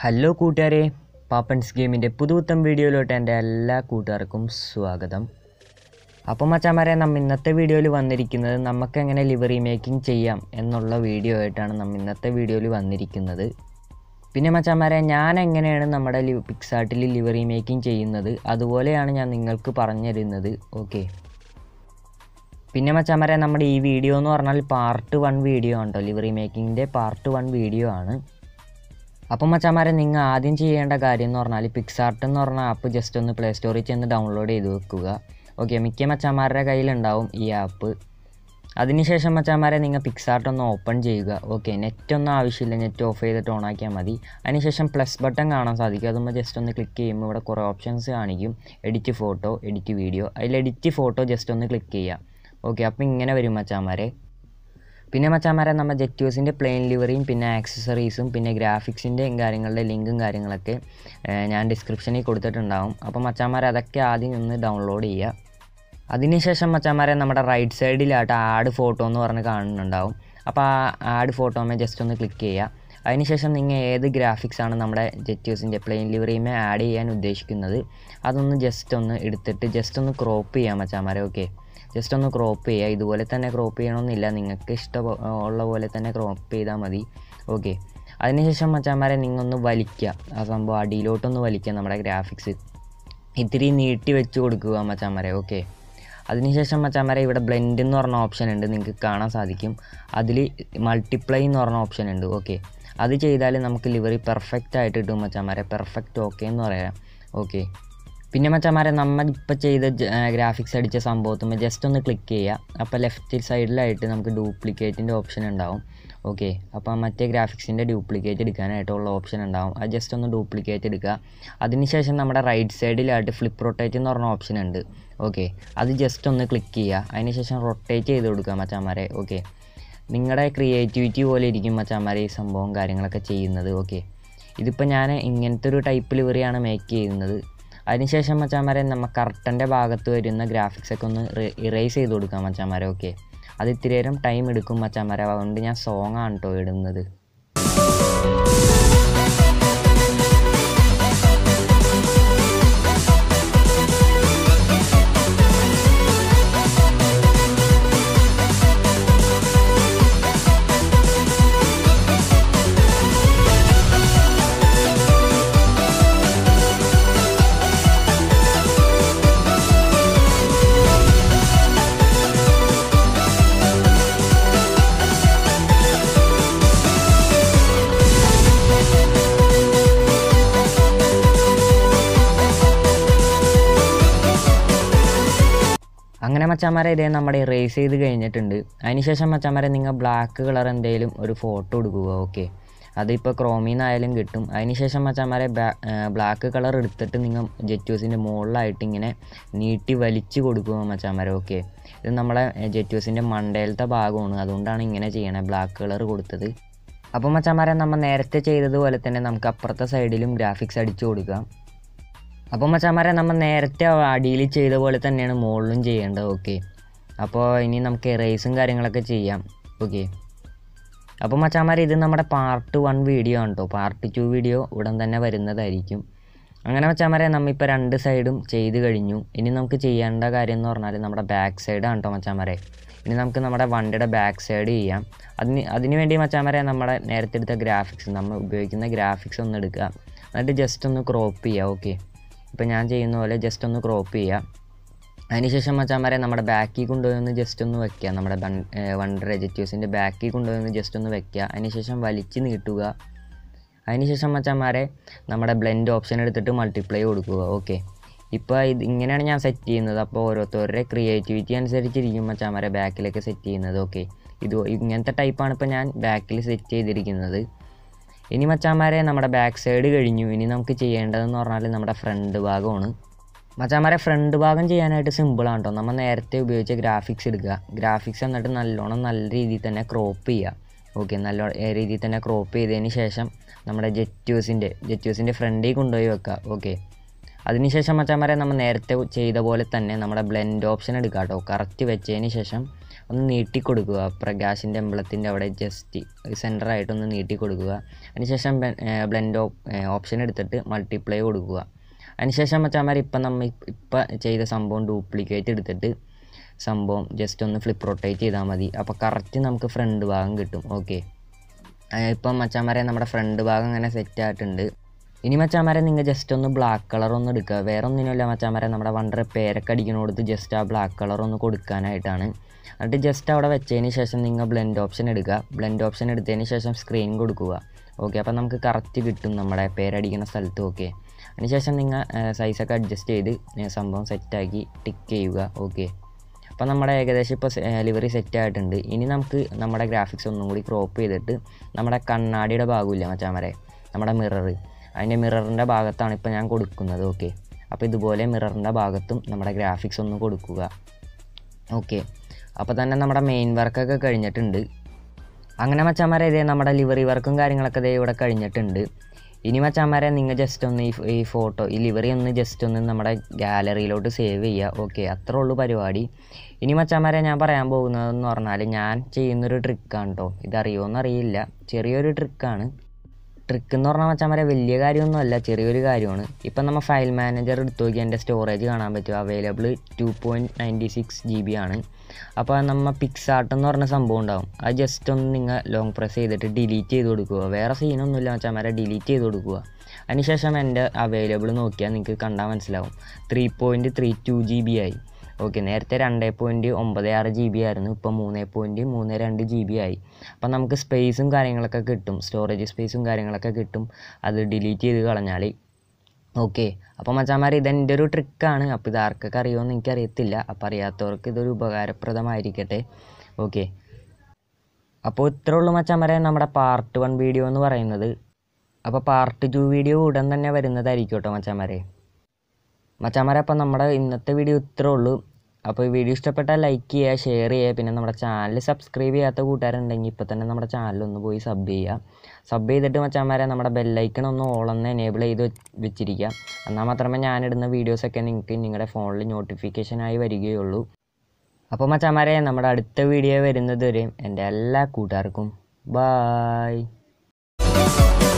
hello കൂട്ടുകാരെ പാപ്പൻസ് ഗെയിമിൻ്റെ പുതുപുത്തൻ വീഡിയോയിലോട്ട് എൻ്റെ എല്ലാ കൂട്ടുകാർക്കും സ്വാഗതം അപ്പം മച്ചാമാരെ നമ്മ ഇന്നത്തെ വീഡിയോയിൽ വന്നിരിക്കുന്നത് നമുക്ക് എങ്ങനെ ലിവറി മേക്കിംഗ് ചെയ്യാം എന്നുള്ള വീഡിയോ ആയിട്ടാണ് നമ്മ ഇന്നത്തെ വീഡിയോയിൽ വന്നിരിക്കുന്നത് പിന്നെ മച്ചാമാരെ ഞാൻ എങ്ങനെയാണ് നമ്മുടെ ലി പിക്സാർട്ടിൽ ലിവറി മേക്കിംഗ് ചെയ്യുന്നത് അതുപോലെയാണ് ഞാൻ നിങ്ങൾക്ക് പറഞ്ഞു തരുന്നത് ഓക്കെ പിന്നെ മച്ചാമാരെ നമ്മുടെ ഈ വീഡിയോ എന്ന് പറഞ്ഞാൽ പാർട്ട് വൺ വീഡിയോ ആണ് കേട്ടോ ലിവറി മേക്കിങ്ങിൻ്റെ പാർട്ട് വൺ വീഡിയോ ആണ് അപ്പം മച്ചാമാരെ നിങ്ങൾ ആദ്യം ചെയ്യേണ്ട കാര്യം എന്ന് പറഞ്ഞാൽ പിക്സാർട്ട് എന്ന് പറഞ്ഞ ആപ്പ് ജസ്റ്റ് ഒന്ന് പ്ലേ സ്റ്റോറിൽ ചെന്ന് ഡൗൺലോഡ് ചെയ്ത് വെക്കുക ഓക്കെ മിക്ക മച്ചാമാരുടെ കയ്യിലുണ്ടാവും ഈ ആപ്പ് അതിനുശേഷം മച്ചാമാരെ നിങ്ങൾ പിക്സാർട്ട് ഒന്ന് ഓപ്പൺ ചെയ്യുക ഓക്കെ നെറ്റ് ഒന്നും ആവശ്യമില്ല നെറ്റ് ഓഫ് ചെയ്തിട്ട് ഓൺ ആക്കിയാൽ മതി അതിനുശേഷം പ്ലസ് ബട്ടൺ കാണാൻ സാധിക്കും അതുമ്പോൾ ജസ്റ്റ് ഒന്ന് ക്ലിക്ക് ചെയ്യുമ്പോൾ ഇവിടെ കുറേ ഓപ്ഷൻസ് കാണിക്കും എഡിറ്റ് ഫോട്ടോ എഡിറ്റ് വീഡിയോ അതിൽ എഡിറ്റ് ഫോട്ടോ ജസ്റ്റ് ഒന്ന് ക്ലിക്ക് ചെയ്യുക ഓക്കെ അപ്പോൾ ഇങ്ങനെ വരും മച്ചാമാരെ പിന്നെ മച്ചാമാരെ നമ്മൾ ജെറ്റ്യൂസിൻ്റെ പ്ലെയിൻ ലിവറിയും പിന്നെ ആക്സസറീസും പിന്നെ ഗ്രാഫിക്സിൻ്റെയും കാര്യങ്ങളുടെ ലിങ്കും കാര്യങ്ങളൊക്കെ ഏഹ്, ഞാൻ ഡിസ്ക്രിപ്ഷനിൽ കൊടുത്തിട്ടുണ്ടാവും അപ്പോൾ മച്ചാമാരെ അതൊക്കെ ആദ്യം ഒന്ന് ഡൗൺലോഡ് ചെയ്യുക അതിനുശേഷം മച്ചാമാരെ നമ്മുടെ റൈറ്റ് സൈഡിലായിട്ട് ആഡ് ഫോട്ടോ എന്ന് പറഞ്ഞ് കാണുന്നുണ്ടാവും അപ്പോൾ ആ ആഡ് ഫോട്ടോമേ ജസ്റ്റ് ഒന്ന് ക്ലിക്ക് ചെയ്യുക അതിനുശേഷം നിങ്ങൾ ഏത് ഗ്രാഫിക്സ് ആണ് നമ്മുടെ ജെറ്റ്യൂസിൻ്റെ പ്ലെയിൻ ലിവറിയുമേ ആഡ് ചെയ്യാൻ ഉദ്ദേശിക്കുന്നത് അതൊന്ന് ജസ്റ്റ് ഒന്ന് എടുത്തിട്ട് ജസ്റ്റ് ഒന്ന് ക്രോപ്പ് ചെയ്യാം മച്ചാമാരെ ഓക്കെ ജസ്റ്റ് ഒന്ന് ക്രോപ്പ് ചെയ്യുക ഇതുപോലെ തന്നെ ക്രോപ്പ് ചെയ്യണമെന്നില്ല നിങ്ങൾക്ക് ഇഷ്ടം ഉള്ള പോലെ തന്നെ ക്രോപ്പ് ചെയ്താൽ മതി ഓക്കെ അതിനുശേഷം മച്ചാന്മാരെ നിങ്ങൾ ഒന്ന് വലിക്കുക ആ സംഭവം അടിയിലോട്ടൊന്ന് വലിക്കുക നമ്മുടെ ഗ്രാഫിക്സ് ഇത്തിരി നീട്ടി വെച്ച് കൊടുക്കുക മച്ചാന്മാരെ ഓക്കെ അതിനുശേഷം മച്ചാന്മാരെ ഇവിടെ ബ്ലെൻഡ് എന്ന് പറഞ്ഞ ഓപ്ഷൻ ഉണ്ട് നിങ്ങൾക്ക് കാണാൻ സാധിക്കും അതിൽ മൾട്ടിപ്ലൈ എന്ന് പറഞ്ഞ ഓപ്ഷൻ ഉണ്ട് ഓക്കെ അത് ചെയ്താൽ നമുക്ക് ലിവറി പെർഫെക്റ്റ് ആയിട്ട് കിട്ടും മച്ചാന്മാരെ പെർഫെക്റ്റ് ഓക്കെ എന്ന് പറയാം ഓക്കെ പിന്നെ മച്ചാമാരെ നമ്മൾ ഇപ്പോൾ ചെയ്ത ഗ്രാഫിക്സ് അടിച്ച സംഭവത്തുമ്പോൾ ജസ്റ്റ് ഒന്ന് ക്ലിക്ക് ചെയ്യുക അപ്പോൾ ലെഫ്റ്റ് സൈഡിലായിട്ട് നമുക്ക് ഡ്യൂപ്ലിക്കേറ്റിൻ്റെ ഓപ്ഷൻ ഉണ്ടാവും ഓക്കെ അപ്പോൾ മറ്റേ ഗ്രാഫിക്സിൻ്റെ ഡ്യൂപ്ലിക്കേറ്റ് എടുക്കാനായിട്ടുള്ള ഓപ്ഷൻ ഉണ്ടാവും അത് ജസ്റ്റ് ഒന്ന് ഡ്യൂപ്ലിക്കേറ്റ് എടുക്കുക അതിനുശേഷം നമ്മുടെ റൈറ്റ് സൈഡിലായിട്ട് ഫ്ലിപ്പ് റൊട്ടേറ്റ് എന്ന് പറഞ്ഞ ഓപ്ഷൻ ഉണ്ട് ഓക്കെ അത് ജസ്റ്റ് ഒന്ന് ക്ലിക്ക് ചെയ്യുക അതിനുശേഷം റൊട്ടേറ്റ് ചെയ്ത് കൊടുക്കുക മച്ചാമാരെ ഓക്കെ നിങ്ങളുടെ ക്രിയേറ്റിവിറ്റി പോലെ ഇരിക്കും മച്ചാമാരെ ഈ സംഭവം കാര്യങ്ങളൊക്കെ ചെയ്യുന്നത് ഓക്കെ ഇതിപ്പോൾ ഞാൻ ഇങ്ങനത്തെ ഒരു ടൈപ്പ് ലിവറിയാണ് മേക്ക് ചെയ്യുന്നത് അതിനുശേഷം മച്ചാമാരെ നമ്മൾ കർട്ടൻ്റെ ഭാഗത്ത് വരുന്ന ഗ്രാഫിക്സ് ഒക്കെ ഒന്ന് ഇറേസ് ചെയ്ത് കൊടുക്കാം മച്ചാമാരെ ഓക്കെ അത് ഇത്തിരി നേരം ടൈം എടുക്കും മച്ചാമാരെ അതുകൊണ്ട് ഞാൻ സോങ് ആണ് കേട്ടോ ഇടുന്നത് അങ്ങനെ മച്ചാമാരെ ഇതേ നമ്മുടെ ഇറേസ് ചെയ്ത് കഴിഞ്ഞിട്ടുണ്ട് അതിനുശേഷം മച്ചാമാരെ നിങ്ങൾ ബ്ലാക്ക് കളർ എന്തെങ്കിലും ഒരു ഫോട്ടോ എടുക്കുക ഓക്കെ അതിപ്പോൾ ക്രോമിൽ നിന്നായാലും കിട്ടും അതിനുശേഷം മച്ചാമാരെ ബ്ലാക്ക് കളർ എടുത്തിട്ട് നിങ്ങൾ ജെറ്റ്യൂസിൻ്റെ മുകളിലായിട്ട് ഇങ്ങനെ നീട്ടി വലിച്ചു കൊടുക്കുക മച്ചാമാരെ ഓക്കെ ഇത് നമ്മളെ ജെറ്റ്യൂസിൻ്റെ മണ്ടയിലത്തെ ഭാഗമാണ് അതുകൊണ്ടാണ് ഇങ്ങനെ ചെയ്യണേ ബ്ലാക്ക് കളർ കൊടുത്തത് അപ്പോൾ മച്ചാമാരെ നമ്മൾ നേരത്തെ ചെയ്തതുപോലെ തന്നെ നമുക്ക് അപ്പുറത്തെ സൈഡിലും ഗ്രാഫിക്സ് അടിച്ചു കൊടുക്കാം അപ്പോൾ മച്ചാമാരെ നമ്മൾ നേരത്തെ അടിയിൽ ചെയ്ത പോലെ തന്നെയാണ് മുകളിലും ചെയ്യേണ്ടത് ഓക്കെ അപ്പോൾ ഇനി നമുക്ക് എറേസും കാര്യങ്ങളൊക്കെ ചെയ്യാം ഓക്കെ അപ്പോൾ മച്ചാമാരെ ഇത് നമ്മുടെ പാർട്ട് വൺ വീഡിയോ ആണ് കേട്ടോ പാർട്ട് ടു വീഡിയോ ഉടൻ തന്നെ വരുന്നതായിരിക്കും അങ്ങനെ മച്ചാമാരെ നമ്മളിപ്പോൾ രണ്ട് സൈഡും ചെയ്ത് കഴിഞ്ഞു ഇനി നമുക്ക് ചെയ്യേണ്ട കാര്യം എന്ന് പറഞ്ഞാൽ നമ്മുടെ ബാക്ക് സൈഡാണ് കേട്ടോ മച്ചാമാരെ ഇനി നമുക്ക് നമ്മുടെ വണ്ടിയുടെ ബാക്ക് സൈഡ് ചെയ്യാം അതിന് അതിന് വേണ്ടി മച്ചാമാരെ നമ്മുടെ നേരത്തെ എടുത്ത ഗ്രാഫിക്സ് നമ്മൾ ഉപയോഗിക്കുന്ന ഗ്രാഫിക്സ് ഒന്ന് എടുക്കുക എന്നിട്ട് ജസ്റ്റ് ഒന്ന് ക്രോപ്പ് ചെയ്യുക ഓക്കെ ഇപ്പോൾ ഞാൻ ചെയ്യുന്ന പോലെ ജസ്റ്റ് ഒന്ന് ക്രോപ്പ് ചെയ്യുക അതിനുശേഷം മച്ചാന്മാരെ നമ്മുടെ ബാക്കിൽ കൊണ്ടുപോയി ഒന്ന് ജസ്റ്റ് ഒന്ന് വെക്കുക നമ്മുടെ വണ്ടർ എജറ്റ്യൂസിൻ്റെ ബാക്കിൽ കൊണ്ടുപോയി ഒന്ന് ജസ്റ്റ് ഒന്ന് വെക്കുക അതിനുശേഷം വലിച്ച് നീട്ടുക അതിനുശേഷം മച്ചാന്മാരെ നമ്മുടെ ബ്ലെൻഡ് ഓപ്ഷൻ എടുത്തിട്ട് മൾട്ടിപ്ലൈ കൊടുക്കുക ഓക്കെ ഇപ്പോൾ ഇത് ഇങ്ങനെയാണ് ഞാൻ സെറ്റ് ചെയ്യുന്നത് അപ്പോൾ ഓരോരുത്തരുടെ ക്രിയേറ്റിവിറ്റി അനുസരിച്ചിരിക്കും മച്ചാന്മാരെ ബാക്കിലേക്ക് സെറ്റ് ചെയ്യുന്നത് ഓക്കെ ഇത് ഇങ്ങനത്തെ ടൈപ്പാണ് ഇപ്പോൾ ഞാൻ ബാക്കിൽ സെറ്റ് ചെയ്തിരിക്കുന്നത് ഇനി മച്ചാന്മാരെ നമ്മുടെ ബാക്ക് സൈഡ് കഴിഞ്ഞു ഇനി നമുക്ക് ചെയ്യേണ്ടതെന്ന് പറഞ്ഞാൽ നമ്മുടെ ഫ്രണ്ട് ഭാഗമാണ് മച്ചാന്മാരെ ഫ്രണ്ട് ഭാഗം ചെയ്യാനായിട്ട് സിമ്പിളാണ് കേട്ടോ നമ്മൾ നേരത്തെ ഉപയോഗിച്ച ഗ്രാഫിക്സ് എടുക്കുക ഗ്രാഫിക്സ് എന്നിട്ട് നല്ലോണം നല്ല രീതിയിൽ തന്നെ ക്രോപ്പ് ചെയ്യുക ഓക്കെ നല്ല രീതിയിൽ തന്നെ ക്രോപ്പ് ചെയ്തതിന് ശേഷം നമ്മുടെ ജെറ്റ്യൂസിൻ്റെ ജെറ്റ്യൂസിൻ്റെ ഫ്രണ്ടിൽ കൊണ്ടുപോയി വെക്കുക ഓക്കെ അതിനുശേഷം മച്ചാന്മാരെ നമ്മൾ നേരത്തെ ചെയ്ത പോലെ തന്നെ നമ്മുടെ ബ്ലെൻഡ് ഓപ്ഷൻ എടുക്കുക കേട്ടോ കറക്റ്റ് വെച്ചതിന് ശേഷം ഒന്ന് നീട്ടി കൊടുക്കുക പ്രകാശിൻ്റെ എംബ്ലത്തിൻ്റെ അവിടെ ജസ്റ്റ് സെൻറ്ററായിട്ടൊന്ന് നീട്ടി കൊടുക്കുക അതിനുശേഷം ബ്ലെൻഡ് ഓപ്ഷൻ എടുത്തിട്ട് മൾട്ടിപ്ലൈ കൊടുക്കുക അതിനുശേഷം മച്ചാമാർ ഇപ്പം നമ്മൾ ഇപ്പം ചെയ്ത സംഭവം ഡ്യൂപ്ലിക്കേറ്റ് എടുത്തിട്ട് സംഭവം ജസ്റ്റ് ഒന്ന് ഫ്ലിപ്പ് റൊട്ടേറ്റ് ചെയ്താൽ മതി അപ്പോൾ കറക്റ്റ് നമുക്ക് ഫ്രണ്ട് ഭാഗം കിട്ടും ഓക്കെ ഇപ്പം മച്ചാമാരെ നമ്മുടെ ഫ്രണ്ട് ഭാഗം അങ്ങനെ സെറ്റ് ആയിട്ടുണ്ട് ഇനി മച്ചാമാരെ നിങ്ങൾ ജസ്റ്റ് ഒന്ന് ബ്ലാക്ക് കളർ ഒന്ന് എടുക്കുക വേറെ ഒന്നിനുമില്ല മച്ചാമാരെ നമ്മുടെ വണ്ടർ പേരൊക്കെ അടിക്കണോടത്ത് ജസ്റ്റ് ആ ബ്ലാക്ക് കളർ ഒന്ന് കൊടുക്കാനായിട്ടാണ് എന്നിട്ട് ജസ്റ്റ് അവിടെ വെച്ചതിന് ശേഷം നിങ്ങൾ ബ്ലെൻഡ് ഓപ്ഷൻ എടുക്കുക ബ്ലെൻഡ് ഓപ്ഷൻ എടുത്തതിന് ശേഷം സ്ക്രീൻ കൊടുക്കുക ഓക്കെ അപ്പോൾ നമുക്ക് കറക്റ്റ് കിട്ടും നമ്മുടെ പേരടിക്കുന്ന സ്ഥലത്ത് ഓക്കെ അതിനുശേഷം നിങ്ങൾ സൈസൊക്കെ അഡ്ജസ്റ്റ് ചെയ്ത് ഏ, സംഭവം സെറ്റാക്കി ടിക്ക് ചെയ്യുക ഓക്കെ അപ്പോൾ നമ്മുടെ ഏകദേശം ഇപ്പോൾ ഡെലിവറി സെറ്റ് ആയിട്ടുണ്ട് ഇനി നമുക്ക് നമ്മുടെ ഗ്രാഫിക്സ് ഒന്നും കൂടി ക്രോപ്പ് ചെയ്തിട്ട് നമ്മുടെ കണ്ണാടിയുടെ ഭാഗമില്ല മച്ചാമരെ നമ്മുടെ മിറർ അതിൻ്റെ മിററിൻ്റെ ഭാഗത്താണ് ഇപ്പോൾ ഞാൻ കൊടുക്കുന്നത് ഓക്കെ അപ്പോൾ ഇതുപോലെ മിററിൻ്റെ ഭാഗത്തും നമ്മുടെ ഗ്രാഫിക്സ് ഒന്ന് കൊടുക്കുക ഓക്കെ അപ്പോൾ തന്നെ നമ്മുടെ മെയിൻ വർക്കൊക്കെ കഴിഞ്ഞിട്ടുണ്ട് അങ്ങനെ മച്ചാന്മാരെ ഇതേ നമ്മുടെ ലിവറി വർക്കും കാര്യങ്ങളൊക്കെ ദേ ഇവിടെ കഴിഞ്ഞിട്ടുണ്ട് ഇനി മച്ചാന്മാരെ നിങ്ങൾ ജസ്റ്റ് ഒന്ന് ഈ ഈ ഫോട്ടോ ഈ ലിവറി ഒന്ന് ജസ്റ്റ് ഒന്ന് നമ്മുടെ ഗാലറിയിലോട്ട് സേവ് ചെയ്യുക ഓക്കെ അത്രേ ഉള്ളൂ പരിപാടി ഇനി മച്ചാന്മാരെ ഞാൻ പറയാൻ പോകുന്നതെന്ന് പറഞ്ഞാൽ ഞാൻ ചെയ്യുന്നൊരു ട്രിക്കാണ് കേട്ടോ ഇതറിയുമോ അറിയില്ല ചെറിയൊരു ട്രിക്കാണ് ട്രിക്ക് എന്ന് പറഞ്ഞാൽ മച്ചാന്മാരെ വലിയ കാര്യമൊന്നുമല്ല ചെറിയൊരു കാര്യമാണ് ഇപ്പം നമ്മൾ ഫയൽ മാനേജർ എടുത്തു നോക്കി എൻ്റെ സ്റ്റോറേജ് കാണാൻ പറ്റും available two point ninety six G B ആണ് അപ്പോൾ നമ്മൾ പിക്സാർട്ട് എന്ന് പറഞ്ഞ സംഭവം ഉണ്ടാവും അത് ജസ്റ്റ് ഒന്ന് നിങ്ങൾ ലോങ് പ്രസ് ചെയ്തിട്ട് ഡിലീറ്റ് ചെയ്ത് കൊടുക്കുക വേറെ സീനൊന്നുമില്ല മച്ചാന്മാരെ ഡിലീറ്റ് ചെയ്ത് കൊടുക്കുക അതിനുശേഷം എൻ്റെ അവൈലബിൾ നോക്കിയാൽ നിങ്ങൾക്ക് കണ്ടാൽ മനസ്സിലാവും three point three two G B ആയി ഓക്കെ നേരത്തെ രണ്ട് പോയിൻറ്റ് ഒമ്പത് ആറ് ജി ബി ആയിരുന്നു ഇപ്പോൾ മൂന്ന് പോയിൻറ്റ് മൂന്ന് രണ്ട് ജി ബി ആയി അപ്പം നമുക്ക് സ്പേസും കാര്യങ്ങളൊക്കെ കിട്ടും സ്റ്റോറേജ് സ്പേസും കാര്യങ്ങളൊക്കെ കിട്ടും അത് ഡിലീറ്റ് ചെയ്ത് കളഞ്ഞാൽ ഓക്കെ അപ്പോൾ മച്ചാന്മാർ ഇതെൻ്റെ ഒരു ട്രിക്കാണ് അപ്പോൾ ഇത് ആർക്കൊക്കെ അറിയുമെന്ന് എനിക്കറിയത്തില്ല അപ്പോൾ അറിയാത്തവർക്ക് ഇതൊരു ഉപകാരപ്രദമായിരിക്കട്ടെ ഓക്കെ അപ്പോൾ ഇത്രേ ഉള്ളൂ മച്ചാന്മാരെ നമ്മുടെ പാർട്ട് വൺ വീഡിയോ എന്ന് പറയുന്നത് അപ്പോൾ പാർട്ട് ടു വീഡിയോ ഉടൻ തന്നെ വരുന്നതായിരിക്കും കേട്ടോ മച്ചാന്മാരെ മച്ചാന്മാരെ അപ്പോൾ നമ്മുടെ ഇന്നത്തെ വീഡിയോ ഇത്രേ ഉള്ളൂ അപ്പോൾ ഈ വീഡിയോ ഇഷ്ടപ്പെട്ടാൽ ലൈക്ക് ചെയ്യുക ഷെയർ ചെയ്യുക പിന്നെ നമ്മുടെ ചാനൽ സബ്സ്ക്രൈബ് ചെയ്യാത്ത കൂട്ടുകാരുണ്ടെങ്കിൽ ഇപ്പോൾ തന്നെ നമ്മുടെ ചാനൽ ഒന്ന് പോയി സബ് ചെയ്യുക സബ് ചെയ്തിട്ട് മച്ചാന്മാരെ നമ്മുടെ ബെല്ലൈക്കൺ ഒന്ന് ഓളൊന്ന് എനേബിൾ ചെയ്ത് വെച്ച് വെച്ചിരിക്കുക എന്നാൽ മാത്രമേ ഞാനിടുന്ന വീഡിയോസൊക്കെ നിങ്ങൾക്ക് നിങ്ങളുടെ ഫോണിൽ നോട്ടിഫിക്കേഷനായി വരികയുള്ളൂ അപ്പോൾ മച്ചാന്മാരെ നമ്മുടെ അടുത്ത വീഡിയോ വരുന്നത് വരെയും എൻ്റെ എല്ലാ കൂട്ടുകാർക്കും ബായ്